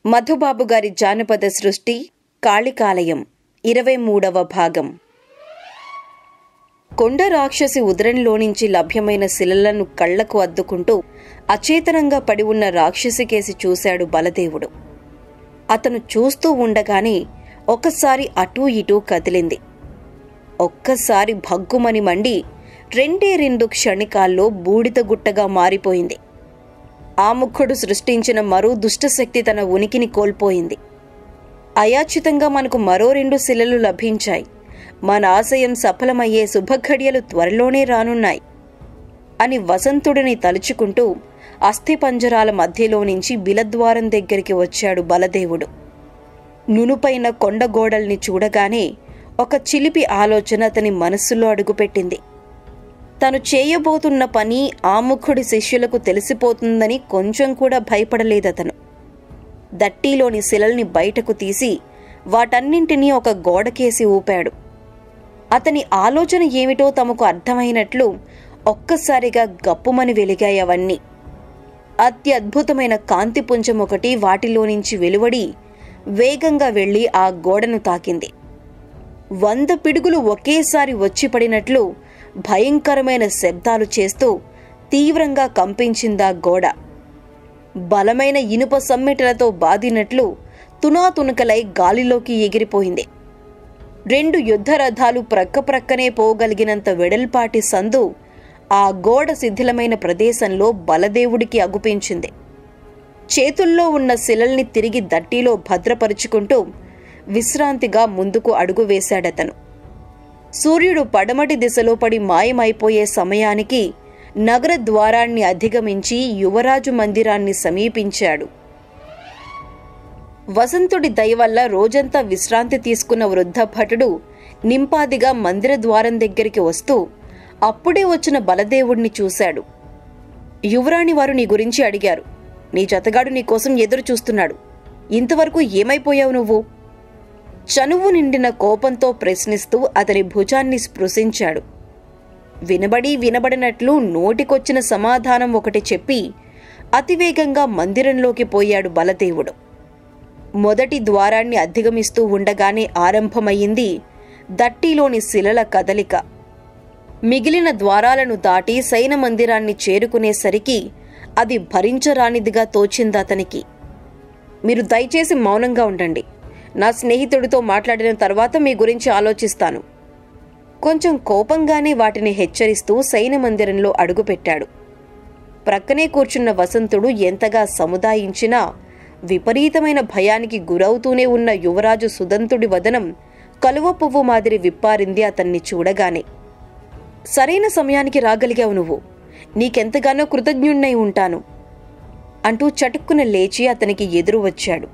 మధుబాబు గారి జానపద సృష్టి కాళికాలయం ఇరవై మూడవ భాగం కొండ రాక్షసి ఉదరంలో నుంచి లభ్యమైన శిలలను కళ్లకు అద్దుకుంటూ అచేతనంగా పడి ఉన్న రాక్షసి కేసి చూశాడు బలదేవుడు అతను చూస్తూ ఉండగానే ఒకసారి అటూ ఇటూ కదిలింది ఒక్కసారి భగ్గుమని మండి రెండే రెండు క్షణికాల్లో బూడిద గుట్టగా మారిపోయింది ఆ ముఖుడు సృష్టించిన మరో దుష్టశక్తి తన ఉనికిని కోల్పోయింది అయాచితంగా మనకు మరో రెండు శిలలు లభించాయి మన ఆశయం సఫలమయ్యే శుభఘడియలు త్వరలోనే రానున్నాయి అని వసంతుడిని తలుచుకుంటూ అస్థిపంజరాల మధ్యలో నుంచి బిలద్వారం దగ్గరికి వచ్చాడు బలదేవుడు నునుపైన కొండగోడల్ని చూడగానే ఒక చిలిపి ఆలోచన అతని మనస్సులో అడుగుపెట్టింది తను చేయబోతున్న పని ఆముఖుడి శిష్యులకు తెలిసిపోతుందని కొంచెం కూడా భయపడలేదతను దట్టీలోని శిలల్ని బయటకు తీసి వాటన్నింటినీ ఒక గోడకేసి ఊపాడు అతని ఆలోచన ఏమిటో తమకు అర్థమైనట్లు ఒక్కసారిగా గప్పుమని వెలిగాయి అవన్నీ అత్యద్భుతమైన కాంతిపుంజం ఒకటి వాటిలో నుంచి వెలువడి వేగంగా వెళ్లి ఆ గోడను తాకింది వంద పిడుగులు ఒకేసారి వచ్చి పడినట్లు భయంకరమైన శబ్దాలు చేస్తూ తీవ్రంగా కంపించిందా గోడ బలమైన ఇనుప సమ్మెటలతో బాదినట్లు తునాతునకలై గాలిలోకి ఎగిరిపోయింది రెండు యుద్ధ రథాలు ప్రక్కప్రక్కనే పోగలిగినంత వెడల్పాటి సందు ఆ గోడ శిథిలమైన ప్రదేశంలో బలదేవుడికి అగుపించింది చేతుల్లో ఉన్న శిలల్ని తిరిగి దట్టిలో భద్రపరుచుకుంటూ విశ్రాంతిగా ముందుకు అడుగు వేశాడతను సూర్యుడు పడమటి దిశలో పడి మాయమైపోయే సమయానికి నగర ద్వారాన్ని అధిగమించి యువరాజు మందిరాన్ని సమీపించాడు వసంతుడి దయ వల్ల రోజంతా విశ్రాంతి తీసుకున్న వృద్ధ భటుడు నింపాదిగా మందిర ద్వారం దగ్గరికి వస్తూ అప్పుడే వచ్చిన బలదేవుణ్ణి చూశాడు యువరాణి వారు నీ గురించి అడిగారు నీ జతగాడు నీకోసం ఎదురు చూస్తున్నాడు ఇంతవరకు ఏమైపోయావు నువ్వు చనువు నిండిన కోపంతో ప్రశ్నిస్తూ అతని భుజాన్ని స్పృశించాడు వినబడి వినబడినట్లు నోటికొచ్చిన సమాధానం ఒకటి చెప్పి అతివేగంగా మందిరంలోకి పోయాడు బలదేవుడు మొదటి ద్వారాన్ని అధిగమిస్తూ ఉండగానే ఆరంభమయ్యింది దట్టిలోని శిలల కదలిక మిగిలిన ద్వారాలను దాటి సైన మందిరాన్ని చేరుకునేసరికి అది భరించరానిదిగా తోచిందతనికి మీరు దయచేసి మౌనంగా ఉండండి నా స్నేహితుడితో మాట్లాడిన తర్వాత మీ గురించి ఆలోచిస్తాను కొంచెం కోపంగానే వాటిని హెచ్చరిస్తూ సైన మందిరంలో అడుగుపెట్టాడు ప్రక్కనే కూర్చున్న వసంతుడు ఎంతగా సముదాయించినా విపరీతమైన భయానికి గురవుతూనే ఉన్న యువరాజు సుదంతుడి వదనం కలువ పువ్వు మాదిరి విప్పారింది అతన్ని చూడగానే సరైన సమయానికి రాగలిగావు నువ్వు నీకెంతగానో కృతజ్ఞుణ్ణై ఉంటాను అంటూ చటుక్కున లేచి అతనికి ఎదురు వచ్చాడు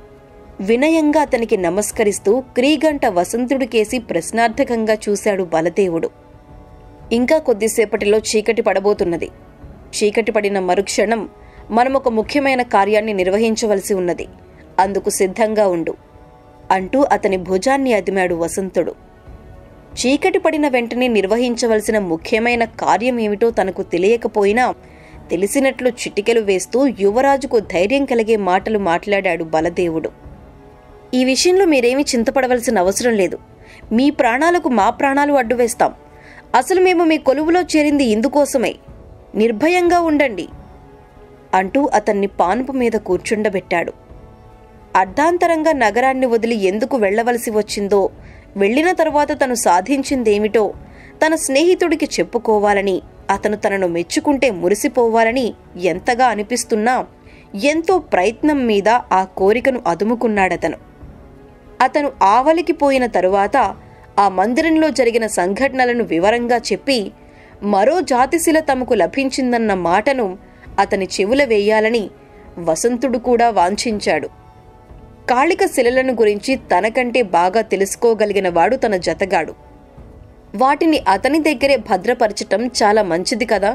వినయంగా అతనికి నమస్కరిస్తూ క్రీగంట వసంతుడికేసి ప్రశ్నార్థకంగా చూశాడు బలదేవుడు ఇంకా కొద్దిసేపటిలో చీకటి పడబోతున్నది చీకటి పడిన మరుక్షణం మనం ఒక ముఖ్యమైన కార్యాన్ని నిర్వహించవలసి ఉన్నది అందుకు సిద్ధంగా ఉండు అంటూ అతని భుజాన్ని అదిమాడు వసంతుడు చీకటి పడిన వెంటనే నిర్వహించవలసిన ముఖ్యమైన కార్యం ఏమిటో తనకు తెలియకపోయినా తెలిసినట్లు చిటికెలు వేస్తూ యువరాజుకు ధైర్యం కలిగే మాటలు మాట్లాడాడు బలదేవుడు ఈ విషయంలో మీరేమీ చింతపడవలసిన అవసరం లేదు మీ ప్రాణాలకు మా ప్రాణాలు అడ్డు వేస్తాం అసలు మేము మీ కొలువులో చేరింది ఇందుకోసమే నిర్భయంగా ఉండండి అంటూ అతన్ని పానుపు మీద కూర్చుండబెట్టాడు అర్ధాంతరంగా నగరాన్ని వదిలి ఎందుకు వెళ్లవలసి వచ్చిందో వెళ్లిన తర్వాత తను సాధించిందేమిటో తన స్నేహితుడికి చెప్పుకోవాలని అతను తనను మెచ్చుకుంటే మురిసిపోవాలని ఎంతగా అనిపిస్తున్నా ఎంతో ప్రయత్నం మీద ఆ కోరికను అదుముకున్నాడతను అతను ఆవలికి పోయిన తరువాత ఆ మందిరంలో జరిగిన సంఘటనలను వివరంగా చెప్పి మరో జాతిశిల తమకు లభించిందన్న మాటను అతని చెవుల వేయాలని వసంతుడు కూడా వాంఛించాడు కాళిక శిలలను గురించి తనకంటే బాగా తెలుసుకోగలిగిన వాడు తన జతగాడు వాటిని అతని దగ్గరే భద్రపరచటం చాలా మంచిది కదా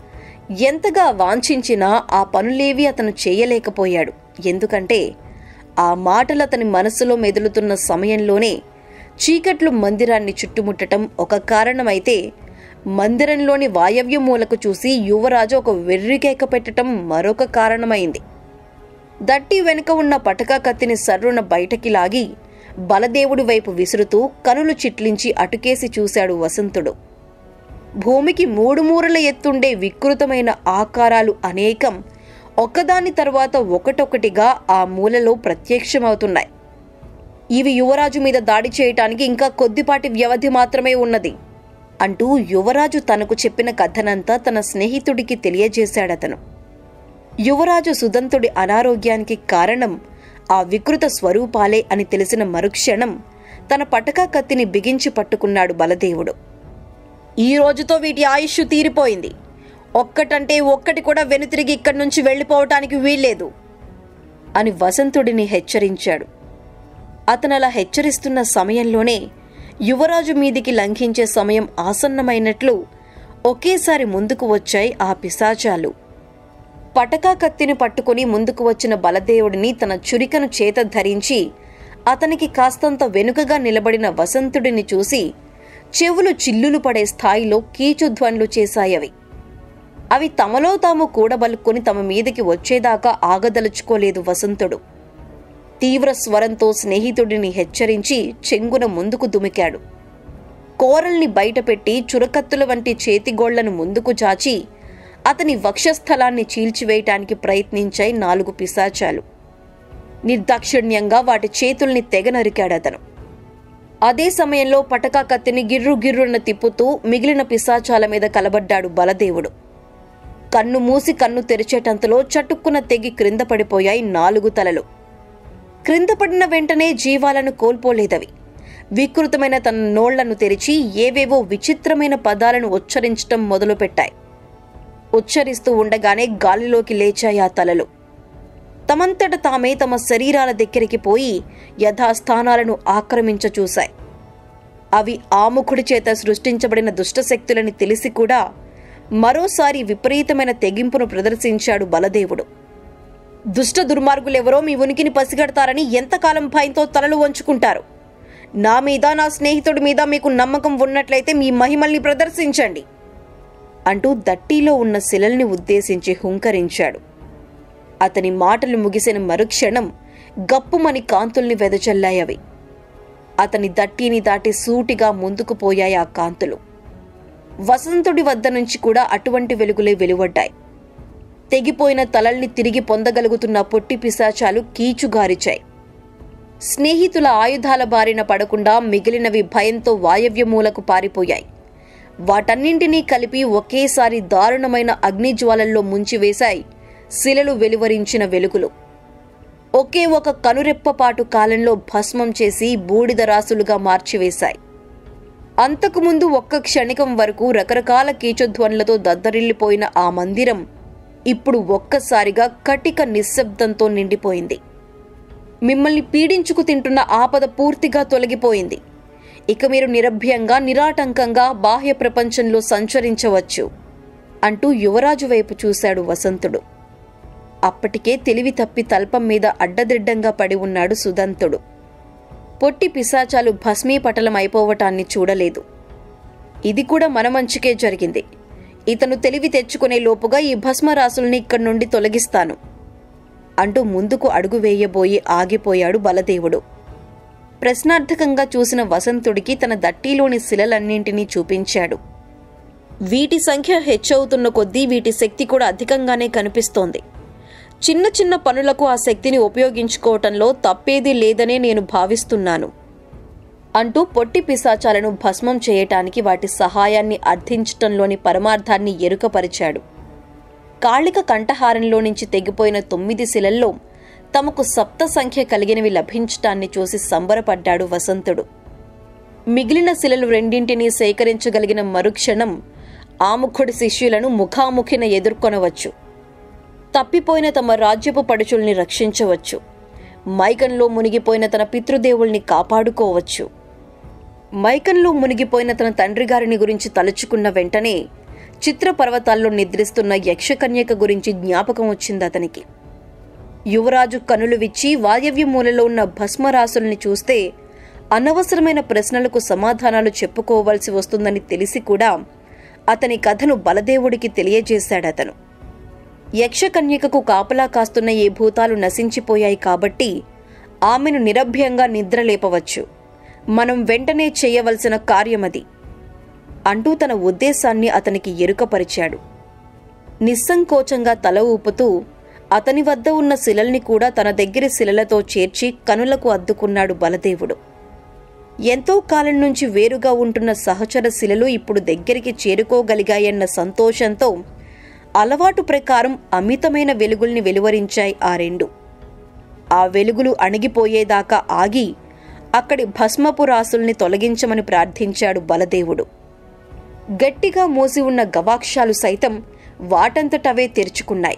ఎంతగా వాంఛించినా ఆ పనులేవి అతను చేయలేకపోయాడు ఎందుకంటే ఆ మాటలు అతని మనసులో మెదులుతున్న సమయంలోనే చీకట్లు మందిరాన్ని చుట్టుముట్టటం ఒక కారణమైతే మందిరంలోని వాయవ్య మూలకు చూసి యువరాజు ఒక వెర్రికేక పెట్టటం మరొక కారణమైంది దట్టి వెనుక ఉన్న పటకా కత్తిని సర్రున బయటకి లాగి బలదేవుడి వైపు విసురుతూ కనులు చిట్లించి అటుకేసి చూశాడు వసంతుడు భూమికి మూడు మూరల ఎత్తుండే వికృతమైన ఆకారాలు అనేకం ఒకదాని తర్వాత ఒకటొకటిగా ఆ మూలలో ప్రత్యక్షమవుతున్నాయి ఇవి యువరాజు మీద దాడి చేయటానికి ఇంకా కొద్దిపాటి వ్యవధి మాత్రమే ఉన్నది అంటూ యువరాజు తనకు చెప్పిన కథనంతా తన స్నేహితుడికి తెలియజేశాడతను యువరాజు సుదంతుడి అనారోగ్యానికి కారణం ఆ వికృత స్వరూపాలే అని తెలిసిన మరుక్షణం తన పటకా కత్తిని బిగించి పట్టుకున్నాడు బలదేవుడు ఈ రోజుతో వీటి ఆయుష్ తీరిపోయింది ఒక్కటంటే ఒక్కటి కూడా వెనుతిరిగి ఇక్కడి నుంచి వెళ్ళిపోవటానికి వీల్లేదు అని వసంతుడిని హెచ్చరించాడు అతను అలా హెచ్చరిస్తున్న సమయంలోనే యువరాజు మీదికి లంఘించే సమయం ఆసన్నమైనట్లు ఒకేసారి ముందుకు వచ్చాయి ఆ పిశాచాలు పటకా కత్తిని పట్టుకుని ముందుకు వచ్చిన బలదేవుడిని తన చురికను చేత ధరించి అతనికి కాస్తంత వెనుకగా నిలబడిన వసంతుడిని చూసి చెవులు చిల్లులు పడే స్థాయిలో కీచుధ్వన్లు చేశాయవి అవి తమలో తాము కూడబలుక్కొని తమ మీదకి వచ్చేదాకా ఆగదలుచుకోలేదు వసంతుడు తీవ్ర స్వరంతో స్నేహితుడిని హెచ్చరించి చెంగున ముందుకు దుమికాడు కోరల్ని బయటపెట్టి చురకత్తుల వంటి చేతిగోళ్లను ముందుకు చాచి అతని వక్షస్థలాన్ని చీల్చివేయటానికి ప్రయత్నించాయి నాలుగు పిశాచాలు నిర్దాక్షిణ్యంగా వాటి చేతుల్ని తెగ నరికాడతను అదే సమయంలో పటకా కత్తిని గిర్రు గిర్రున తిప్పుతూ మిగిలిన పిశాచాల మీద కలబడ్డాడు బలదేవుడు కన్ను మూసి కన్ను తెరిచేటంతలో చటుక్కున తెగి క్రింద పడిపోయాయి నాలుగు తలలు క్రింద పడిన వెంటనే జీవాలను కోల్పోలేదవి వికృతమైన తన నోళ్లను తెరిచి ఏవేవో విచిత్రమైన పదాలను ఉచ్చరించటం మొదలుపెట్టాయి ఉచ్చరిస్తూ ఉండగానే గాలిలోకి లేచాయి ఆ తలలు తమంతట తామే తమ శరీరాల దగ్గరికి పోయి యథాస్థానాలను ఆక్రమించ చూశాయి అవి ఆముఖుడి చేత సృష్టించబడిన దుష్టశక్తులని తెలిసి కూడా మరోసారి విపరీతమైన తెగింపును ప్రదర్శించాడు బలదేవుడు దుష్ట దుర్మార్గులెవరో మీ ఉనికిని పసిగడతారని ఎంతకాలం భయంతో తలలు వంచుకుంటారు నా మీద నా స్నేహితుడి మీద మీకు నమ్మకం ఉన్నట్లయితే మీ మహిమల్ని ప్రదర్శించండి అంటూ దట్టిలో ఉన్న శిలల్ని ఉద్దేశించి హుంకరించాడు అతని మాటలు ముగిసిన మరుక్షణం గప్పుమని కాంతుల్ని వెదజల్లాయవి అతని దట్టిని దాటి సూటిగా ముందుకు పోయాయి ఆ కాంతులు వసంతుడి వద్ద నుంచి కూడా అటువంటి వెలుగులే వెలువడ్డాయి తెగిపోయిన తలల్ని తిరిగి పొందగలుగుతున్న పొట్టి పిశాచాలు కీచుగారిచాయి స్నేహితుల ఆయుధాల బారిన పడకుండా మిగిలినవి భయంతో వాయవ్యమూలకు పారిపోయాయి వాటన్నింటినీ కలిపి ఒకేసారి దారుణమైన అగ్నిజ్వాలల్లో ముంచివేశాయి శిలలు వెలువరించిన వెలుగులు ఒకే ఒక కనురెప్పపాటు కాలంలో భస్మం చేసి బూడిద రాసులుగా మార్చివేశాయి అంతకుముందు ఒక్క క్షణికం వరకు రకరకాల కీచధ్వనులతో దద్దరిల్లిపోయిన ఆ మందిరం ఇప్పుడు ఒక్కసారిగా కటిక నిశ్శబ్దంతో నిండిపోయింది మిమ్మల్ని పీడించుకు తింటున్న ఆపద పూర్తిగా తొలగిపోయింది ఇక మీరు నిరభ్యంగా నిరాటంకంగా బాహ్య ప్రపంచంలో సంచరించవచ్చు అంటూ యువరాజు వైపు చూశాడు వసంతుడు అప్పటికే తెలివి తప్పి తల్పం మీద అడ్డదిడ్డంగా పడి ఉన్నాడు సుదంతుడు పొట్టి పిశాచాలు భస్మీపటలం అయిపోవటాన్ని చూడలేదు ఇది కూడా మన మంచికే జరిగింది ఇతను తెలివి తెచ్చుకునే లోపుగా ఈ భస్మరాసుల్ని ఇక్కడి నుండి తొలగిస్తాను అంటూ ముందుకు అడుగు వేయబోయి ఆగిపోయాడు బలదేవుడు ప్రశ్నార్థకంగా చూసిన వసంతుడికి తన దట్టిలోని శిలలన్నింటినీ చూపించాడు వీటి సంఖ్య హెచ్చవుతున్న కొద్దీ వీటి శక్తి కూడా అధికంగానే కనిపిస్తోంది చిన్న చిన్న పనులకు ఆ శక్తిని ఉపయోగించుకోవటంలో తప్పేదీ లేదనే నేను భావిస్తున్నాను అంటూ పొట్టి పిశాచాలను భస్మం చేయటానికి వాటి సహాయాన్ని అర్థించటంలోని పరమార్థాన్ని ఎరుకపరిచాడు కాళిక కంఠహారంలో నుంచి తెగిపోయిన తొమ్మిది శిలల్లో తమకు సప్త సంఖ్య కలిగినవి లభించటాన్ని చూసి సంబరపడ్డాడు వసంతుడు మిగిలిన శిలలు రెండింటినీ సేకరించగలిగిన మరుక్షణం ఆముఖుడి శిష్యులను ముఖాముఖిన ఎదుర్కొనవచ్చు తప్పిపోయిన తమ రాజ్యపు పడుచుల్ని రక్షించవచ్చు మైకంలో మునిగిపోయిన తన పితృదేవుల్ని కాపాడుకోవచ్చు మైకంలో మునిగిపోయిన తన తండ్రి గారిని గురించి తలుచుకున్న వెంటనే చిత్ర పర్వతాల్లో నిద్రిస్తున్న యక్షకన్యక గురించి జ్ఞాపకం వచ్చింది అతనికి యువరాజు కనులు విచ్చి వాయవ్య మూలలో ఉన్న భస్మరాసుల్ని చూస్తే అనవసరమైన ప్రశ్నలకు సమాధానాలు చెప్పుకోవలసి వస్తుందని తెలిసి కూడా అతని కథను బలదేవుడికి తెలియజేశాడతను యక్షకన్యకకు కాపలా కాస్తున్న ఏ భూతాలు నశించిపోయాయి కాబట్టి ఆమెను నిరభ్యంగా నిద్రలేపవచ్చు మనం వెంటనే చేయవలసిన కార్యమది అంటూ తన ఉద్దేశాన్ని అతనికి ఎరుకపరిచాడు నిస్సంకోచంగా తల ఊపుతూ అతని వద్ద ఉన్న శిలల్ని కూడా తన దగ్గరి శిలలతో చేర్చి కనులకు అద్దుకున్నాడు బలదేవుడు ఎంతో కాలం నుంచి వేరుగా ఉంటున్న సహచర శిలలు ఇప్పుడు దగ్గరికి చేరుకోగలిగాయన్న సంతోషంతో అలవాటు ప్రకారం అమితమైన వెలుగుల్ని వెలువరించాయి ఆ రెండు ఆ వెలుగులు అణిగిపోయేదాకా ఆగి అక్కడి భస్మపు రాసుల్ని తొలగించమని ప్రార్థించాడు బలదేవుడు గట్టిగా మూసి ఉన్న గవాక్షాలు సైతం వాటంతటవే తెరుచుకున్నాయి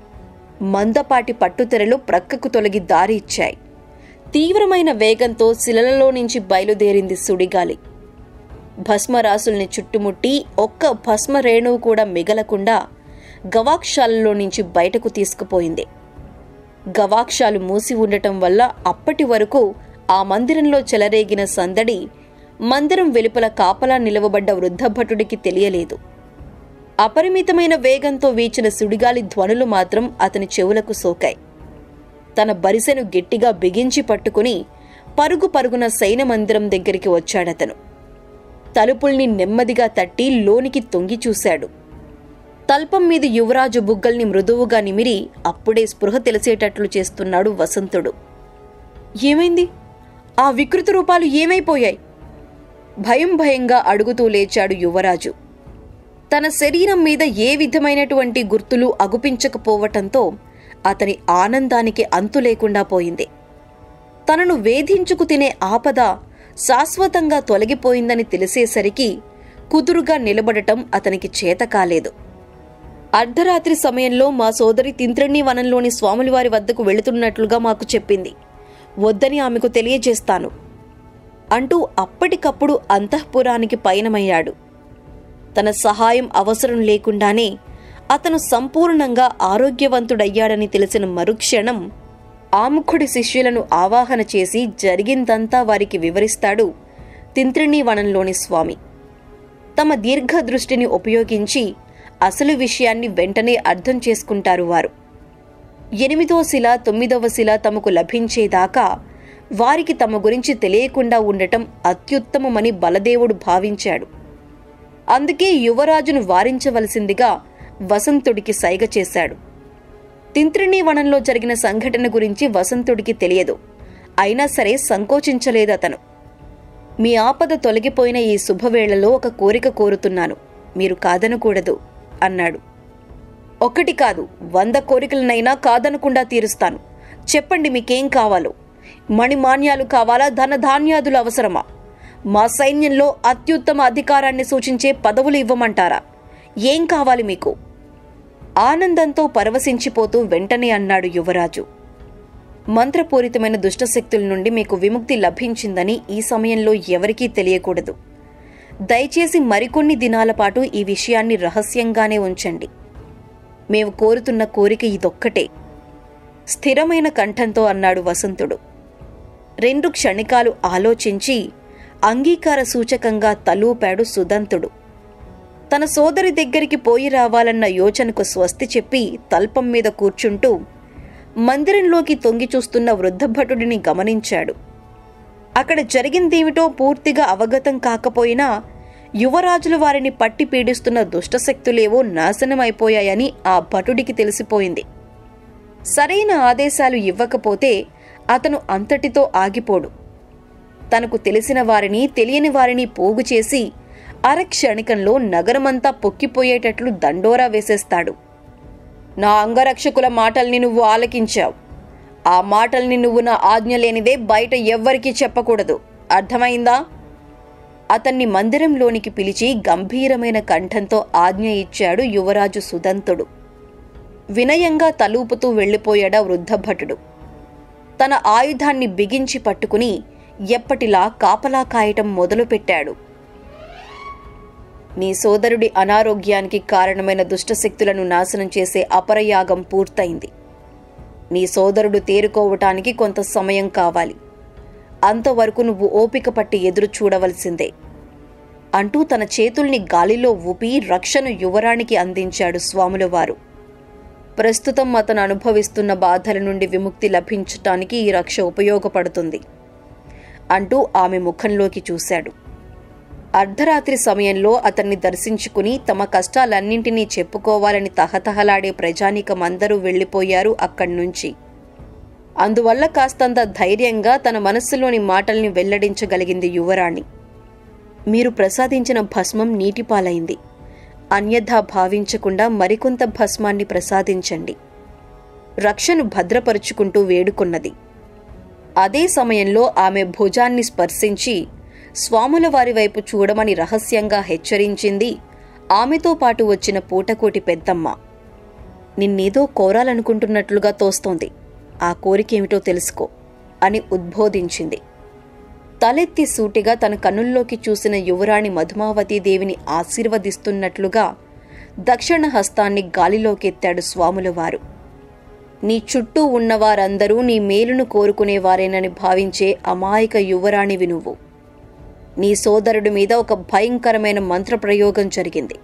మందపాటి పట్టుతెరలు ప్రక్కకు తొలగి దారి ఇచ్చాయి తీవ్రమైన వేగంతో శిలలలో నుంచి బయలుదేరింది సుడిగాలి భస్మరాసుల్ని చుట్టుముట్టి ఒక్క భస్మ రేణువు కూడా మిగలకుండా గవాక్షాలలో నుంచి బయటకు తీసుకుపోయింది గవాక్షాలు మూసి ఉండటం వల్ల అప్పటి వరకు ఆ మందిరంలో చెలరేగిన సందడి మందిరం వెలుపల కాపలా నిలవబడ్డ వృద్ధభటుడికి తెలియలేదు అపరిమితమైన వేగంతో వీచిన సుడిగాలి ధ్వనులు మాత్రం అతని చెవులకు సోకాయి తన బరిసెను గట్టిగా బిగించి పట్టుకుని పరుగు పరుగున సైన మందిరం దగ్గరికి వచ్చాడతను తలుపుల్ని నెమ్మదిగా తట్టి లోనికి తొంగి చూశాడు తల్పం మీద యువరాజు బుగ్గల్ని మృదువుగా నిమిరి అప్పుడే స్పృహ తెలిసేటట్లు చేస్తున్నాడు వసంతుడు ఏమైంది ఆ వికృత రూపాలు ఏమైపోయాయి భయం భయంగా అడుగుతూ లేచాడు యువరాజు తన శరీరం మీద ఏ విధమైనటువంటి గుర్తులు అగుపించకపోవటంతో అతని ఆనందానికి అంతు లేకుండా పోయింది తనను వేధించుకు తినే ఆపద శాశ్వతంగా తొలగిపోయిందని తెలిసేసరికి కుదురుగా నిలబడటం అతనికి చేత కాలేదు అర్ధరాత్రి సమయంలో మా సోదరి తింత్రిణి వనంలోని స్వాములవారి వద్దకు వెళుతున్నట్లుగా మాకు చెప్పింది వద్దని ఆమెకు తెలియజేస్తాను అంటూ అప్పటికప్పుడు అంతఃపురానికి పయనమయ్యాడు తన సహాయం అవసరం లేకుండానే అతను సంపూర్ణంగా ఆరోగ్యవంతుడయ్యాడని తెలిసిన మరుక్షణం ఆముఖుడి శిష్యులను ఆవాహన చేసి జరిగిందంతా వారికి వివరిస్తాడు తింత్రిణీ వనంలోని స్వామి తమ దీర్ఘ దృష్టిని ఉపయోగించి అసలు విషయాన్ని వెంటనే అర్థం చేసుకుంటారు వారు ఎనిమిదో శిల తొమ్మిదవ శిల తమకు లభించేదాకా వారికి తమ గురించి తెలియకుండా ఉండటం అత్యుత్తమమని బలదేవుడు భావించాడు అందుకే యువరాజును వారించవలసిందిగా వసంతుడికి సైగ చేశాడు తింత్రిణీ వనంలో జరిగిన సంఘటన గురించి వసంతుడికి తెలియదు అయినా సరే సంకోచించలేదు అతను మీ ఆపద తొలగిపోయిన ఈ శుభవేళలో ఒక కోరిక కోరుతున్నాను మీరు కాదనకూడదు అన్నాడు ఒకటి కాదు వంద కోరికలనైనా కాదనకుండా తీరుస్తాను చెప్పండి మీకేం కావాలో మణిమాన్యాలు కావాలా ధనధాన్యాదులు అవసరమా మా సైన్యంలో అత్యుత్తమ అధికారాన్ని సూచించే పదవులు ఇవ్వమంటారా ఏం కావాలి మీకు ఆనందంతో పరవశించిపోతూ వెంటనే అన్నాడు యువరాజు మంత్రపూరితమైన దుష్టశక్తుల నుండి మీకు విముక్తి లభించిందని ఈ సమయంలో ఎవరికీ తెలియకూడదు దయచేసి మరికొన్ని దినాల పాటు ఈ విషయాన్ని రహస్యంగానే ఉంచండి మేము కోరుతున్న కోరిక ఇదొక్కటే స్థిరమైన కంఠంతో అన్నాడు వసంతుడు రెండు క్షణికాలు ఆలోచించి అంగీకార సూచకంగా తలూపాడు సుదంతుడు తన సోదరి దగ్గరికి పోయి రావాలన్న యోచనకు స్వస్తి చెప్పి తల్పం మీద కూర్చుంటూ మందిరంలోకి తొంగి చూస్తున్న వృద్ధభటుడిని గమనించాడు అక్కడ జరిగిందేమిటో పూర్తిగా అవగతం కాకపోయినా యువరాజుల వారిని పట్టి పీడిస్తున్న దుష్టశక్తులేవో నాశనమైపోయాయని ఆ భటుడికి తెలిసిపోయింది సరైన ఆదేశాలు ఇవ్వకపోతే అతను అంతటితో ఆగిపోడు తనకు తెలిసిన వారిని తెలియని వారిని పోగు చేసి అరక్షణికంలో నగరమంతా పొక్కిపోయేటట్లు దండోరా వేసేస్తాడు నా అంగరక్షకుల మాటల్ని నువ్వు ఆలకించావు ఆ మాటల్ని నువ్వు నా ఆజ్ఞ లేనిదే బయట ఎవ్వరికీ చెప్పకూడదు అర్థమైందా అతన్ని మందిరంలోనికి పిలిచి గంభీరమైన కంఠంతో ఆజ్ఞ ఇచ్చాడు యువరాజు సుదంతుడు వినయంగా తలూపుతూ వెళ్ళిపోయాడా వృద్ధభటుడు తన ఆయుధాన్ని బిగించి పట్టుకుని ఎప్పటిలా కాపలా కాయటం మొదలుపెట్టాడు నీ సోదరుడి అనారోగ్యానికి కారణమైన దుష్టశక్తులను నాశనం చేసే అపరయాగం పూర్తయింది నీ సోదరుడు తేరుకోవటానికి కొంత సమయం కావాలి అంతవరకు నువ్వు ఓపిక పట్టి ఎదురు చూడవలసిందే అంటూ తన చేతుల్ని గాలిలో ఊపి రక్షను యువరానికి అందించాడు స్వాములవారు ప్రస్తుతం అతను అనుభవిస్తున్న బాధల నుండి విముక్తి లభించటానికి ఈ రక్ష ఉపయోగపడుతుంది అంటూ ఆమె ముఖంలోకి చూశాడు అర్ధరాత్రి సమయంలో అతన్ని దర్శించుకుని తమ కష్టాలన్నింటినీ చెప్పుకోవాలని తహతహలాడే ప్రజానీకమందరూ వెళ్ళిపోయారు అక్కడి నుంచి అందువల్ల కాస్తంత ధైర్యంగా తన మనస్సులోని మాటల్ని వెల్లడించగలిగింది యువరాణి మీరు ప్రసాదించిన భస్మం నీటిపాలైంది అన్యథా భావించకుండా మరికొంత భస్మాన్ని ప్రసాదించండి రక్షను భద్రపరుచుకుంటూ వేడుకున్నది అదే సమయంలో ఆమె భుజాన్ని స్పర్శించి స్వాముల వారి వైపు చూడమని రహస్యంగా హెచ్చరించింది ఆమెతో పాటు వచ్చిన పూటకోటి పెద్దమ్మ నిన్నేదో కోరాలనుకుంటున్నట్లుగా తోస్తోంది ఆ కోరికేమిటో తెలుసుకో అని ఉద్బోధించింది తలెత్తి సూటిగా తన కనుల్లోకి చూసిన యువరాణి మధుమావతీదేవిని ఆశీర్వదిస్తున్నట్లుగా దక్షిణ హస్తాన్ని గాలిలోకెత్తాడు స్వాములవారు నీ చుట్టూ ఉన్నవారందరూ నీ మేలును కోరుకునేవారేనని భావించే అమాయక యువరాణివి నువ్వు నీ సోదరుడి మీద ఒక భయంకరమైన మంత్రప్రయోగం జరిగింది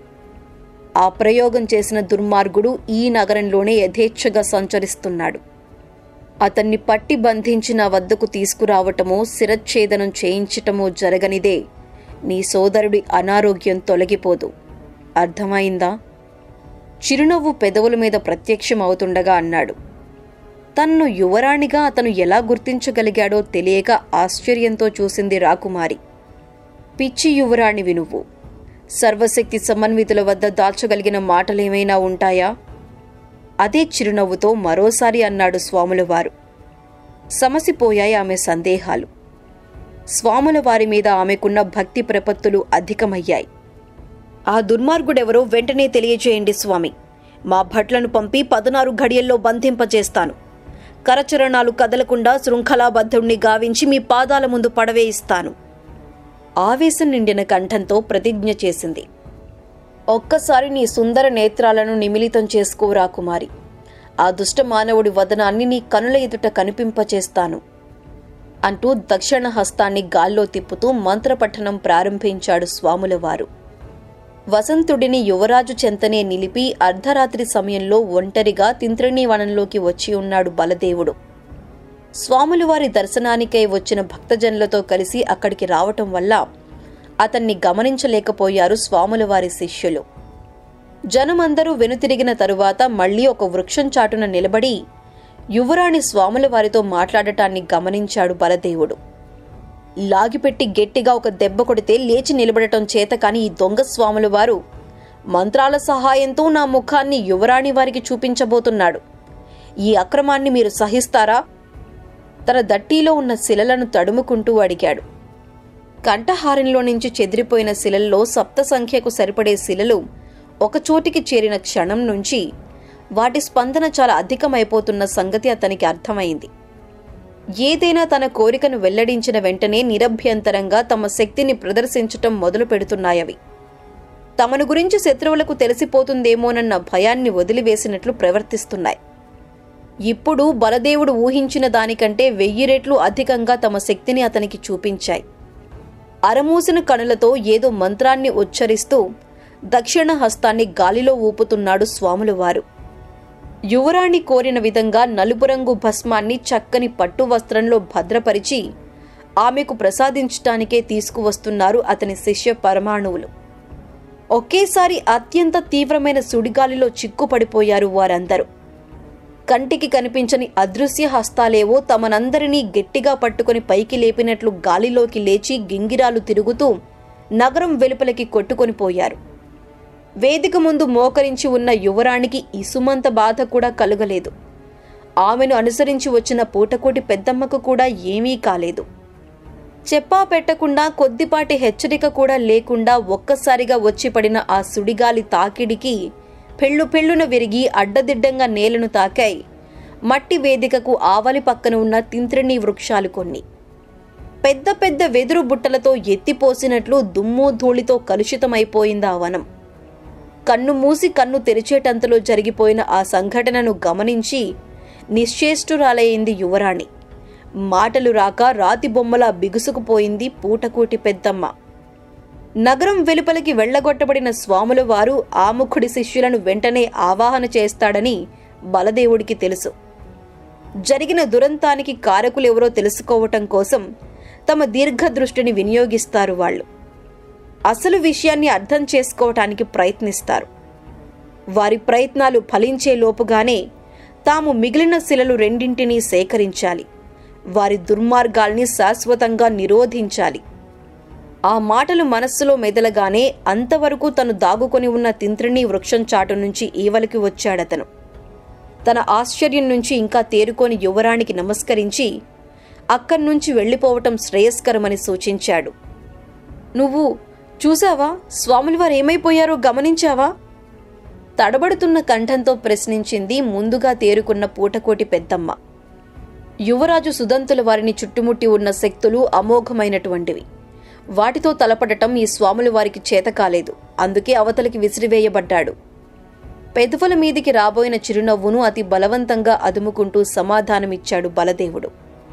ఆ ప్రయోగం చేసిన దుర్మార్గుడు ఈ నగరంలోనే యథేచ్ఛగా సంచరిస్తున్నాడు అతన్ని పట్టి బంధించి నా వద్దకు తీసుకురావటమో శిరచ్ఛేదనం చేయించటమో జరగనిదే నీ సోదరుడి అనారోగ్యం తొలగిపోదు అర్థమైందా చిరునవ్వు పెదవుల మీద ప్రత్యక్షం అవుతుండగా అన్నాడు తన్ను యువరాణిగా అతను ఎలా గుర్తించగలిగాడో తెలియక ఆశ్చర్యంతో చూసింది రాకుమారి పిచ్చి యువరాణివి నువ్వు సర్వశక్తి సమన్వితుల వద్ద దాచగలిగిన మాటలేమైనా ఉంటాయా అదే చిరునవ్వుతో మరోసారి అన్నాడు స్వాముల వారు సమసిపోయాయి ఆమె సందేహాలు స్వాముల వారి మీద ఆమెకున్న భక్తి ప్రపత్తులు అధికమయ్యాయి ఆ దుర్మార్గుడెవరో వెంటనే తెలియజేయండి స్వామి మా భట్లను పంపి పదనారు ఘడియల్లో బంధింపజేస్తాను కరచరణాలు కదలకుండా శృంఖలాబద్ధుణ్ణి గావించి మీ పాదాల ముందు పడవేయిస్తాను ఆవేశం నిండిన కంఠంతో ప్రతిజ్ఞ చేసింది ఒక్కసారి నీ సుందర నేత్రాలను నిమిలితం చేసుకోరా కుమారి ఆ దుష్ట మానవుడి వదనాన్ని నీ కనుల ఎదుట కనిపింపచేస్తాను అంటూ దక్షిణ హస్తాన్ని గాల్లో తిప్పుతూ మంత్రపఠనం ప్రారంభించాడు స్వాములవారు వసంతుడిని యువరాజు చెంతనే నిలిపి అర్ధరాత్రి సమయంలో ఒంటరిగా తింత్రిణీ వనంలోకి వచ్చి ఉన్నాడు బలదేవుడు స్వాములవారి దర్శనానికై వచ్చిన భక్తజనులతో కలిసి అక్కడికి రావటం వల్ల అతన్ని గమనించలేకపోయారు స్వాములవారి శిష్యులు జనమందరూ వెనుతిరిగిన తరువాత మళ్లీ ఒక వృక్షం చాటున నిలబడి యువరాణి స్వాముల వారితో మాట్లాడటాన్ని గమనించాడు బలదేవుడు లాగిపెట్టి గట్టిగా ఒక దెబ్బ కొడితే లేచి నిలబడటం చేత కాని ఈ దొంగ స్వాముల వారు మంత్రాల సహాయంతో నా ముఖాన్ని యువరాణి వారికి చూపించబోతున్నాడు ఈ అక్రమాన్ని మీరు సహిస్తారా తన దట్టీలో ఉన్న శిలలను తడుముకుంటూ అడిగాడు కంఠహారంలో నుంచి చెదిరిపోయిన శిలల్లో సప్త సంఖ్యకు సరిపడే శిలలు ఒకచోటికి చేరిన క్షణం నుంచి వాటి స్పందన చాలా అధికమైపోతున్న సంగతి అతనికి అర్థమైంది ఏదైనా తన కోరికను వెల్లడించిన వెంటనే నిరభ్యంతరంగా తమ శక్తిని ప్రదర్శించటం మొదలు పెడుతున్నాయవి తమను గురించి శత్రువులకు తెలిసిపోతుందేమోనన్న భయాన్ని వదిలివేసినట్లు ప్రవర్తిస్తున్నాయి ఇప్పుడు బలదేవుడు ఊహించిన దానికంటే వెయ్యి రెట్లు అధికంగా తమ శక్తిని అతనికి చూపించాయి అరమూసిన కనులతో ఏదో మంత్రాన్ని ఉచ్చరిస్తూ దక్షిణ హస్తాన్ని గాలిలో ఊపుతున్నాడు స్వాముల వారు యువరాణి కోరిన విధంగా నలుపు రంగు భస్మాన్ని చక్కని పట్టు వస్త్రంలో భద్రపరిచి ఆమెకు ప్రసాదించటానికే తీసుకువస్తున్నారు అతని శిష్య పరమాణువులు ఒకేసారి అత్యంత తీవ్రమైన సుడిగాలిలో చిక్కుపడిపోయారు వారందరూ కంటికి కనిపించని అదృశ్య హస్తాలేవో తమనందరినీ గట్టిగా పట్టుకుని పైకి లేపినట్లు గాలిలోకి లేచి గింగిరాలు తిరుగుతూ నగరం వెలుపలికి కొట్టుకొని పోయారు వేదిక ముందు మోకరించి ఉన్న యువరాణికి ఇసుమంత బాధ కూడా కలుగలేదు ఆమెను అనుసరించి వచ్చిన పూటకోటి పెద్దమ్మకు కూడా ఏమీ కాలేదు చెప్పా పెట్టకుండా కొద్దిపాటి హెచ్చరిక కూడా లేకుండా ఒక్కసారిగా వచ్చి పడిన ఆ సుడిగాలి తాకిడికి పెళ్ళు పెళ్ళున విరిగి అడ్డదిడ్డంగా నేలను తాకాయి మట్టి వేదికకు ఆవలి పక్కన ఉన్న తింత్రిణీ వృక్షాలు కొన్ని పెద్ద పెద్ద వెదురు బుట్టలతో ఎత్తిపోసినట్లు దుమ్ము ధూళితో కలుషితమైపోయింది ఆ వనం కన్ను మూసి కన్ను తెరిచేటంతలో జరిగిపోయిన ఆ సంఘటనను గమనించి నిశ్చేష్టురాలయ్యింది యువరాణి మాటలు రాక రాతి బొమ్మలా బిగుసుకుపోయింది పూటకూటి పెద్దమ్మ నగరం వెలుపలికి వెళ్లగొట్టబడిన స్వాముల వారు ఆముఖుడి శిష్యులను వెంటనే ఆవాహన చేస్తాడని బలదేవుడికి తెలుసు జరిగిన దురంతానికి కారకులెవరో తెలుసుకోవటం కోసం తమ దీర్ఘదృష్టిని వినియోగిస్తారు వాళ్ళు అసలు విషయాన్ని అర్థం చేసుకోవటానికి ప్రయత్నిస్తారు వారి ప్రయత్నాలు ఫలించే లోపుగానే తాము మిగిలిన శిలలు రెండింటినీ సేకరించాలి వారి దుర్మార్గాల్ని శాశ్వతంగా నిరోధించాలి ఆ మాటలు మనస్సులో మెదలగానే అంతవరకు తను దాగుకొని ఉన్న తింత్రిణీ వృక్షం చాటు నుంచి ఈవలికి వచ్చాడతను తన ఆశ్చర్యం నుంచి ఇంకా తేరుకొని యువరానికి నమస్కరించి అక్కడి నుంచి వెళ్ళిపోవటం శ్రేయస్కరమని సూచించాడు నువ్వు చూసావా స్వాములవారు ఏమైపోయారో గమనించావా తడబడుతున్న కంఠంతో ప్రశ్నించింది ముందుగా తేరుకున్న పూటకోటి పెద్దమ్మ యువరాజు సుదంతుల వారిని చుట్టుముట్టి ఉన్న శక్తులు అమోఘమైనటువంటివి వాటితో తలపడటం ఈ స్వాముల వారికి చేత కాలేదు అందుకే అవతలికి విసిరివేయబడ్డాడు పెదవుల మీదికి రాబోయిన చిరునవ్వును అతి బలవంతంగా అదుముకుంటూ సమాధానమిచ్చాడు బలదేవుడు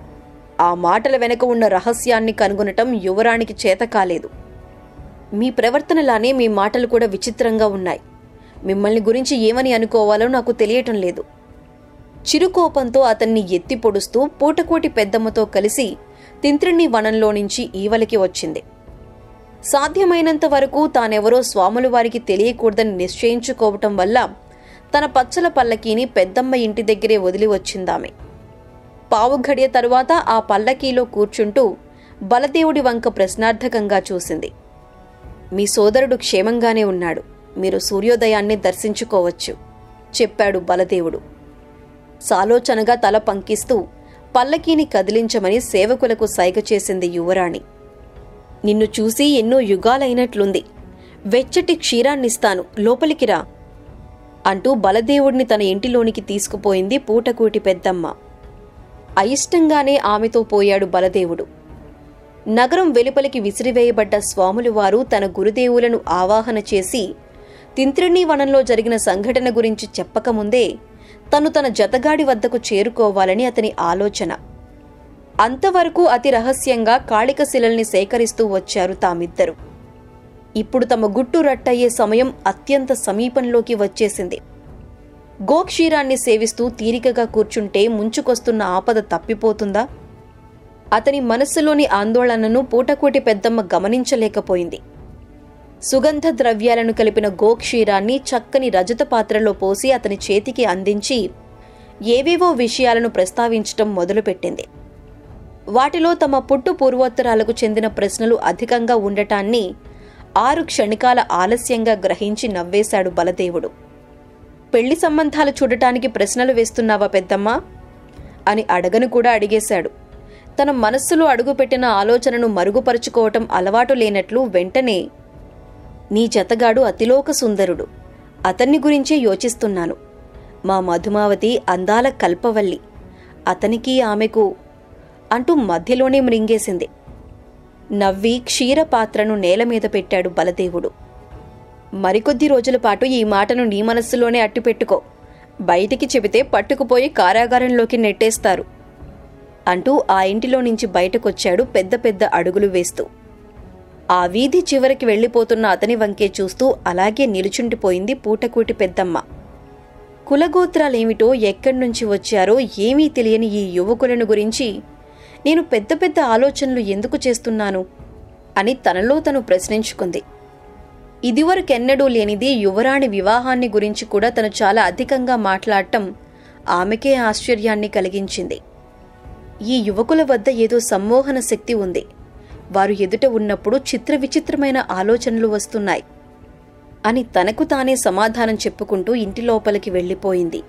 ఆ మాటల వెనక ఉన్న రహస్యాన్ని కనుగొనటం యువరానికి చేత కాలేదు మీ ప్రవర్తనలానే మీ మాటలు కూడా విచిత్రంగా ఉన్నాయి మిమ్మల్ని గురించి ఏమని అనుకోవాలో నాకు తెలియటం లేదు చిరుకోపంతో అతన్ని ఎత్తి పొడుస్తూ పూటకోటి పెద్దమ్మతో కలిసి తింత్రిణి వనంలో నుంచి ఈవలికి వచ్చింది సాధ్యమైనంత వరకు తానెవరో స్వాముల వారికి తెలియకూడదని నిశ్చయించుకోవటం వల్ల తన పచ్చల పల్లకీని పెద్దమ్మ ఇంటి దగ్గరే వదిలి వచ్చిందామె పావు గడియ తరువాత ఆ పల్లకీలో కూర్చుంటూ బలదేవుడి వంక ప్రశ్నార్థకంగా చూసింది మీ సోదరుడు క్షేమంగానే ఉన్నాడు మీరు సూర్యోదయాన్ని దర్శించుకోవచ్చు చెప్పాడు బలదేవుడు సాలోచనగా తల పంకిస్తూ పల్లకీని కదిలించమని సేవకులకు సైగ చేసింది యువరాణి నిన్ను చూసి ఎన్నో యుగాలైనట్లుంది వెచ్చటి క్షీరాన్నిస్తాను లోపలికి రా అంటూ బలదేవుడిని తన ఇంటిలోనికి తీసుకుపోయింది పూటకూటి పెద్దమ్మ అయిష్టంగానే ఆమెతో పోయాడు బలదేవుడు నగరం వెలుపలికి విసిరివేయబడ్డ స్వాములు వారు తన గురుదేవులను ఆవాహన చేసి తింత్రిణీ వనంలో జరిగిన సంఘటన గురించి చెప్పకముందే తను తన జతగాడి వద్దకు చేరుకోవాలని అతని ఆలోచన అంతవరకు అతి రహస్యంగా కాళిక శిలల్ని సేకరిస్తూ వచ్చారు తామిద్దరు ఇప్పుడు తమ గుట్టు రట్టయ్యే సమయం అత్యంత సమీపంలోకి వచ్చేసింది గోక్షీరాన్ని సేవిస్తూ తీరికగా కూర్చుంటే ముంచుకొస్తున్న ఆపద తప్పిపోతుందా అతని మనస్సులోని ఆందోళనను పూటకోటి పెద్దమ్మ గమనించలేకపోయింది సుగంధ ద్రవ్యాలను కలిపిన గోక్షీరాన్ని చక్కని రజత పాత్రలో పోసి అతని చేతికి అందించి ఏవేవో విషయాలను ప్రస్తావించటం మొదలుపెట్టింది వాటిలో తమ పుట్టు పూర్వోత్తరాలకు చెందిన ప్రశ్నలు అధికంగా ఉండటాన్ని ఆరు క్షణికాల ఆలస్యంగా గ్రహించి నవ్వేశాడు బలదేవుడు పెళ్లి సంబంధాలు చూడటానికి ప్రశ్నలు వేస్తున్నావా పెద్దమ్మా అని అడగను కూడా అడిగేశాడు తన మనస్సులో అడుగుపెట్టిన ఆలోచనను మరుగుపరుచుకోవటం అలవాటు లేనట్లు వెంటనే నీ జతగాడు అతిలోక సుందరుడు అతన్ని గురించే యోచిస్తున్నాను మా మధుమావతి అందాల కల్పవల్లి అతనికి ఆమెకు అంటూ మధ్యలోనే మృంగేసింది నవ్వి క్షీరపాత్రను నేల మీద పెట్టాడు బలదేవుడు మరికొద్ది రోజుల పాటు ఈ మాటను నీ మనస్సులోనే అట్టిపెట్టుకో బయటికి చెబితే పట్టుకుపోయి కారాగారంలోకి నెట్టేస్తారు అంటూ ఆ ఇంటిలో నుంచి బయటకొచ్చాడు పెద్ద పెద్ద అడుగులు వేస్తూ ఆ వీధి చివరికి వెళ్ళిపోతున్న అతని వంకే చూస్తూ అలాగే నిలుచుండిపోయింది పూటకూటి పెద్దమ్మ కులగోత్రాలేమిటో ఎక్కడి నుంచి వచ్చారో ఏమీ తెలియని ఈ యువకులను గురించి నేను పెద్ద పెద్ద ఆలోచనలు ఎందుకు చేస్తున్నాను అని తనలో తను ప్రశ్నించుకుంది ఇదివరకెన్నడూ లేనిది యువరాణి వివాహాన్ని గురించి కూడా తను చాలా అధికంగా మాట్లాడటం ఆమెకే ఆశ్చర్యాన్ని కలిగించింది ఈ యువకుల వద్ద ఏదో సమ్మోహన శక్తి ఉంది వారు ఎదుట ఉన్నప్పుడు చిత్ర విచిత్రమైన ఆలోచనలు వస్తున్నాయి అని తనకు తానే సమాధానం చెప్పుకుంటూ ఇంటి లోపలికి వెళ్ళిపోయింది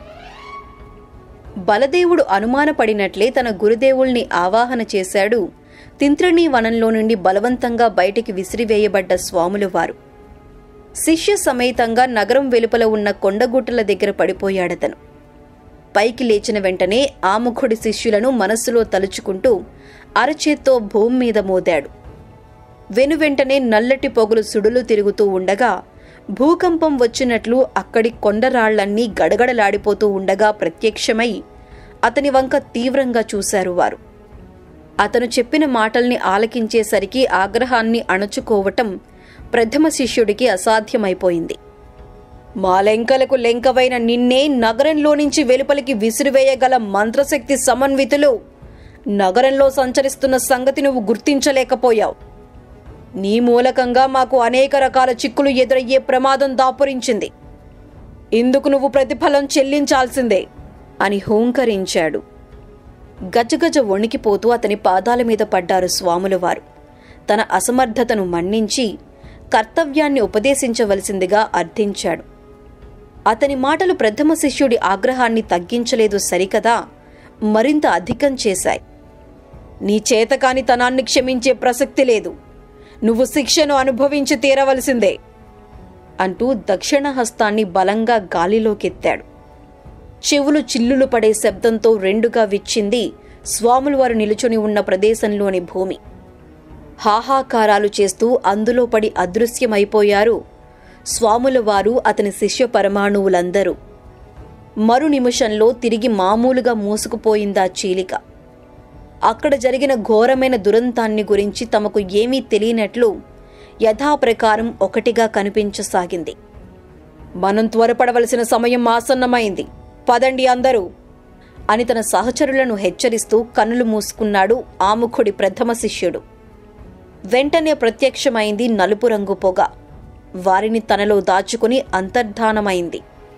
బలదేవుడు అనుమానపడినట్లే తన గురుదేవుల్ని ఆవాహన చేశాడు తింత్రిణీ వనంలో నుండి బలవంతంగా బయటికి విసిరివేయబడ్డ స్వాములు వారు శిష్య సమేతంగా నగరం వెలుపల ఉన్న కొండగుట్టల దగ్గర పడిపోయాడతను పైకి లేచిన వెంటనే ఆముఖుడి శిష్యులను మనస్సులో తలుచుకుంటూ అరచేత్తో భూమి మీద మోదాడు వెనువెంటనే నల్లటి పొగలు సుడులు తిరుగుతూ ఉండగా భూకంపం వచ్చినట్లు అక్కడి కొండరాళ్లన్నీ గడగడలాడిపోతూ ఉండగా ప్రత్యక్షమై అతని వంక తీవ్రంగా చూశారు వారు అతను చెప్పిన మాటల్ని ఆలకించేసరికి ఆగ్రహాన్ని అణుచుకోవటం ప్రథమ శిష్యుడికి అసాధ్యమైపోయింది మా లెంకలకు లెంకవైన నిన్నే నగరంలో నుంచి వెలుపలికి విసిరివేయగల మంత్రశక్తి సమన్వితులు నగరంలో సంచరిస్తున్న సంగతి నువ్వు గుర్తించలేకపోయావు నీ మూలకంగా మాకు అనేక రకాల చిక్కులు ఎదురయ్యే ప్రమాదం దాపురించింది ఇందుకు నువ్వు ప్రతిఫలం చెల్లించాల్సిందే అని హూంకరించాడు గజగజ వణికిపోతూ అతని పాదాల మీద పడ్డారు స్వాముల వారు తన అసమర్థతను మన్నించి కర్తవ్యాన్ని ఉపదేశించవలసిందిగా అర్థించాడు అతని మాటలు ప్రథమ శిష్యుడి ఆగ్రహాన్ని తగ్గించలేదు సరికదా మరింత అధికం చేశాయి నీ చేతకాని తనాన్ని క్షమించే ప్రసక్తి లేదు నువ్వు శిక్షను అనుభవించి తీరవలసిందే అంటూ దక్షిణ హస్తాన్ని బలంగా గాలిలోకెత్తాడు చెవులు చిల్లులు పడే శబ్దంతో రెండుగా విచ్చింది స్వాములు వారు నిలుచుని ఉన్న ప్రదేశంలోని భూమి హాహాకారాలు చేస్తూ అందులో పడి అదృశ్యమైపోయారు స్వాముల వారు అతని శిష్య పరమాణువులందరూ మరు నిమిషంలో తిరిగి మామూలుగా మూసుకుపోయిందా చీలిక అక్కడ జరిగిన ఘోరమైన దురంతాన్ని గురించి తమకు ఏమీ తెలియనట్లు యథాప్రకారం ఒకటిగా కనిపించసాగింది మనం త్వరపడవలసిన సమయం ఆసన్నమైంది పదండి అందరూ అని తన సహచరులను హెచ్చరిస్తూ కన్నులు మూసుకున్నాడు ఆముఖుడి ప్రథమ శిష్యుడు వెంటనే ప్రత్యక్షమైంది నలుపు రంగు పొగ వారిని తనలో దాచుకుని అంతర్ధానమైంది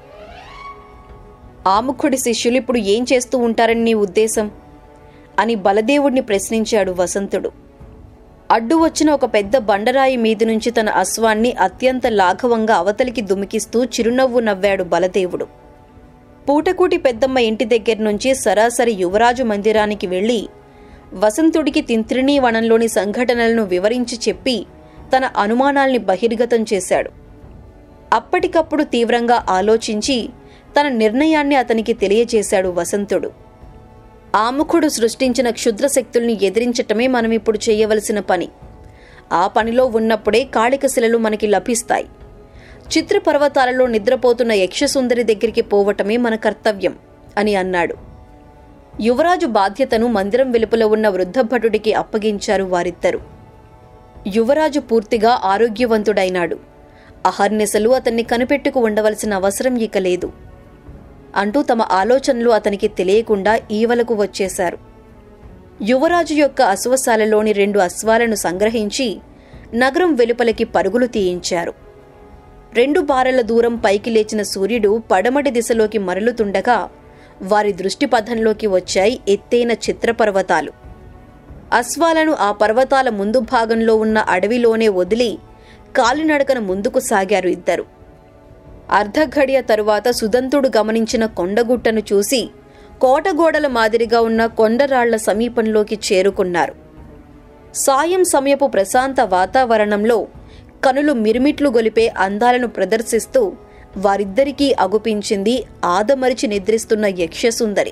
ఆముఖుడి శిష్యులు ఇప్పుడు ఏం చేస్తూ ఉంటారని నీ ఉద్దేశం అని బలదేవుడిని ప్రశ్నించాడు వసంతుడు అడ్డు వచ్చిన ఒక పెద్ద బండరాయి మీది నుంచి తన అశ్వాన్ని అత్యంత లాఘవంగా అవతలికి దుమికిస్తూ చిరునవ్వు నవ్వాడు బలదేవుడు పూటకూటి పెద్దమ్మ ఇంటి దగ్గర నుంచి సరాసరి యువరాజు మందిరానికి వెళ్లి వసంతుడికి తింత్రిణీ వనంలోని సంఘటనలను వివరించి చెప్పి తన అనుమానాల్ని బహిర్గతం చేశాడు అప్పటికప్పుడు తీవ్రంగా ఆలోచించి తన నిర్ణయాన్ని అతనికి తెలియజేశాడు వసంతుడు ఆముఖుడు సృష్టించిన క్షుద్ర శక్తుల్ని ఎదిరించటమే మనం ఇప్పుడు చేయవలసిన పని ఆ పనిలో ఉన్నప్పుడే కాళిక శిలలు మనకి లభిస్తాయి చిత్ర పర్వతాలలో నిద్రపోతున్న యక్షసుందరి దగ్గరికి పోవటమే మన కర్తవ్యం అని అన్నాడు యువరాజు బాధ్యతను మందిరం వెలుపల ఉన్న వృద్ధభటుడికి అప్పగించారు వారిద్దరు యువరాజు పూర్తిగా ఆరోగ్యవంతుడైనాడు అహర్నిశలు అతన్ని కనిపెట్టుకు ఉండవలసిన అవసరం ఇక లేదు అంటూ తమ ఆలోచనలు అతనికి తెలియకుండా ఈవలకు వచ్చేశారు యువరాజు యొక్క అశ్వశాలలోని రెండు అశ్వాలను సంగ్రహించి నగరం వెలుపలికి పరుగులు తీయించారు రెండు బారల దూరం పైకి లేచిన సూర్యుడు పడమటి దిశలోకి మరలుతుండగా వారి దృష్టి పథంలోకి వచ్చాయి ఎత్తైన చిత్రపర్వతాలు అశ్వాలను ఆ పర్వతాల ముందు భాగంలో ఉన్న అడవిలోనే వదిలి కాలినడకన ముందుకు సాగారు ఇద్దరు అర్ధఘడియ తరువాత సుదంతుడు గమనించిన కొండగుట్టను చూసి కోటగోడల మాదిరిగా ఉన్న కొండరాళ్ల సమీపంలోకి చేరుకున్నారు సాయం సమయపు ప్రశాంత వాతావరణంలో కనులు మిరుమిట్లు గొలిపే అందాలను ప్రదర్శిస్తూ వారిద్దరికీ అగుపించింది ఆదమరిచి నిద్రిస్తున్న యక్షసుందరి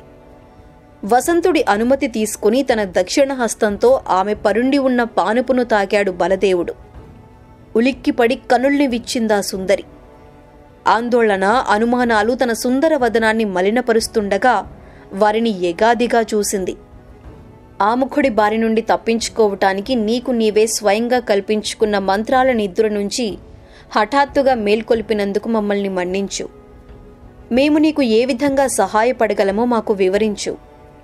వసంతుడి అనుమతి తీసుకుని తన దక్షిణ హస్తంతో ఆమె పరుండి ఉన్న పానుపును తాకాడు బలదేవుడు ఉలిక్కిపడి కనుల్ని విచ్చిందా సుందరి ఆందోళన అనుమానాలు తన సుందర వదనాన్ని మలినపరుస్తుండగా వారిని ఎగాదిగా చూసింది ఆముఖుడి బారి నుండి తప్పించుకోవటానికి నీకు నీవే స్వయంగా కల్పించుకున్న మంత్రాల నిద్ర నుంచి హఠాత్తుగా మేల్కొల్పినందుకు మమ్మల్ని మన్నించు మేము నీకు ఏ విధంగా సహాయపడగలమో మాకు వివరించు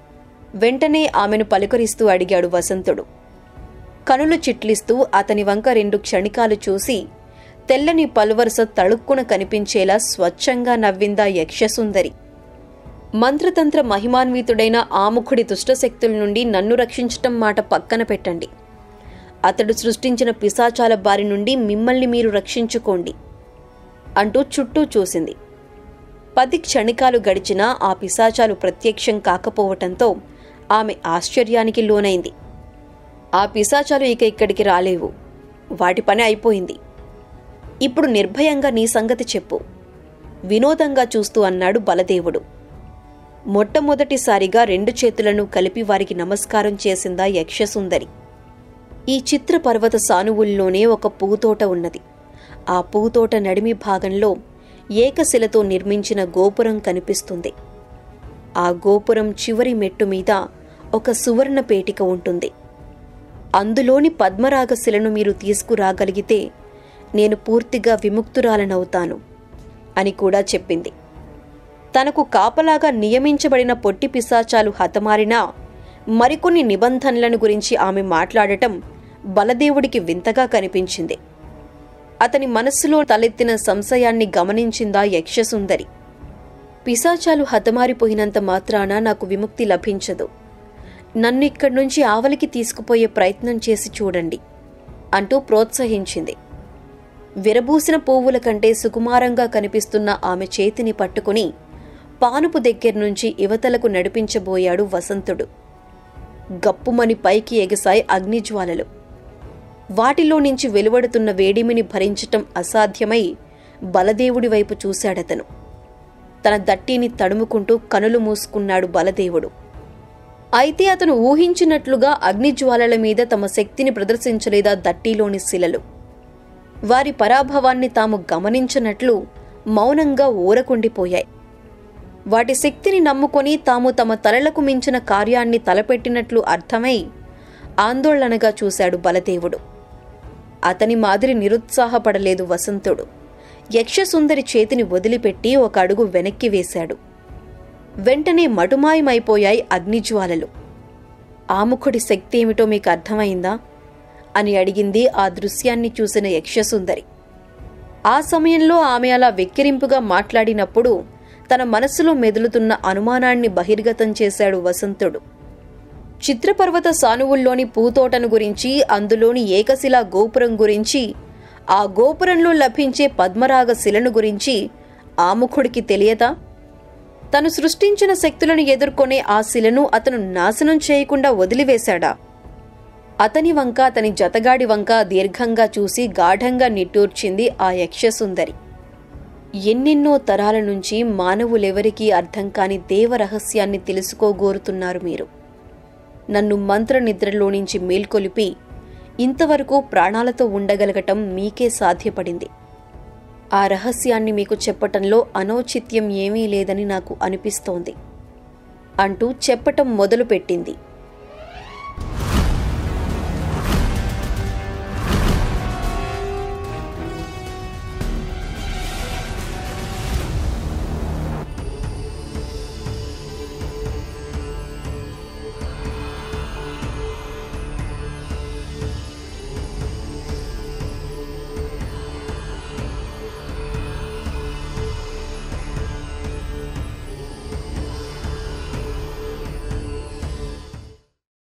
వెంటనే ఆమెను పలుకరిస్తూ అడిగాడు వసంతుడు కనులు చిట్లిస్తూ అతని వంక రెండు క్షణికాలు చూసి తెల్లని పలువరుస తళుక్కున కనిపించేలా స్వచ్ఛంగా నవ్విందా యక్షసుందరి మంత్రతంత్ర మహిమాన్వితుడైన ఆముఖుడి దుష్టశక్తుల నుండి నన్ను రక్షించటం మాట పక్కన పెట్టండి అతడు సృష్టించిన పిశాచాల బారి నుండి మిమ్మల్ని మీరు రక్షించుకోండి అంటూ చుట్టూ చూసింది పది క్షణికాలు గడిచినా ఆ పిశాచాలు ప్రత్యక్షం కాకపోవటంతో ఆమె ఆశ్చర్యానికి లోనైంది ఆ పిశాచాలు ఇక ఇక్కడికి రాలేవు వాటి పని అయిపోయింది ఇప్పుడు నిర్భయంగా నీ సంగతి చెప్పు వినోదంగా చూస్తూ అన్నాడు బలదేవుడు మొట్టమొదటిసారిగా రెండు చేతులను కలిపి వారికి నమస్కారం చేసిందా యక్షసుందరి ఈ చిత్ర పర్వత సానువుల్లోనే ఒక పూతోట ఉన్నది ఆ పూతోట నడిమి భాగంలో ఏకశిలతో నిర్మించిన గోపురం కనిపిస్తుంది ఆ గోపురం చివరి మెట్టు మీద ఒక సువర్ణ పేటిక ఉంటుంది అందులోని పద్మరాగశిలను మీరు తీసుకురాగలిగితే నేను పూర్తిగా విముక్తురాలనవుతాను అని కూడా చెప్పింది తనకు కాపలాగా నియమించబడిన పొట్టి పిశాచాలు హతమారినా మరికొన్ని నిబంధనలను గురించి ఆమె మాట్లాడటం బలదేవుడికి వింతగా కనిపించింది అతని మనస్సులో తలెత్తిన సంశయాన్ని గమనించిందా యక్షసుందరి పిశాచాలు హతమారిపోయినంత మాత్రాన నాకు విముక్తి లభించదు నన్ను ఇక్కడి నుంచి ఆవలికి తీసుకుపోయే ప్రయత్నం చేసి చూడండి అంటూ ప్రోత్సహించింది విరబూసిన పువ్వుల కంటే సుకుమారంగా కనిపిస్తున్న ఆమె చేతిని పట్టుకుని పానుపు దగ్గర నుంచి యువతలకు నడిపించబోయాడు వసంతుడు గప్పుమని పైకి ఎగసాయి అగ్నిజ్వాలలు వాటిలో నుంచి వెలువడుతున్న వేడిమిని భరించటం అసాధ్యమై బలదేవుడి వైపు చూశాడతను తన దట్టిని తడుముకుంటూ కనులు మూసుకున్నాడు బలదేవుడు అయితే అతను ఊహించినట్లుగా అగ్నిజ్వాలల మీద తమ శక్తిని ప్రదర్శించలేదా దట్టిలోని శిలలు వారి పరాభవాన్ని తాము గమనించనట్లు మౌనంగా ఊరకుండిపోయాయి వాటి శక్తిని నమ్ముకొని తాము తమ తలలకు మించిన కార్యాన్ని తలపెట్టినట్లు అర్థమై ఆందోళనగా చూశాడు బలదేవుడు అతని మాదిరి నిరుత్సాహపడలేదు వసంతుడు యక్షసుందరి చేతిని వదిలిపెట్టి ఒక అడుగు వెనక్కి వేశాడు వెంటనే మటుమాయమైపోయాయి అగ్నిజ్వాలలు ఆముఖుడి శక్తి ఏమిటో మీకు అర్థమైందా అని అడిగింది ఆ దృశ్యాన్ని చూసిన యక్షసుందరి ఆ సమయంలో ఆమె అలా వెక్కిరింపుగా మాట్లాడినప్పుడు తన మనస్సులో మెదులుతున్న అనుమానాన్ని బహిర్గతం చేశాడు వసంతుడు చిత్రపర్వత సానువుల్లోని పూతోటను గురించి అందులోని ఏకశిలా గోపురం గురించి ఆ గోపురంలో లభించే పద్మరాగ శిలను గురించి ఆముఖుడికి తెలియదా తను సృష్టించిన శక్తులను ఎదుర్కొనే ఆ శిలను అతను నాశనం చేయకుండా వదిలివేశాడా అతని వంక అతని జతగాడి వంక దీర్ఘంగా చూసి గాఢంగా నిట్టూర్చింది ఆ యక్షసుందరి ఎన్నెన్నో తరాల నుంచి మానవులెవరికీ అర్థం కాని దేవరహస్యాన్ని తెలుసుకోగోరుతున్నారు మీరు నన్ను మంత్ర నిద్రలో నుంచి మేల్కొలిపి ఇంతవరకు ప్రాణాలతో ఉండగలగటం మీకే సాధ్యపడింది ఆ రహస్యాన్ని మీకు చెప్పటంలో అనౌచిత్యం ఏమీ లేదని నాకు అనిపిస్తోంది అంటూ చెప్పటం మొదలుపెట్టింది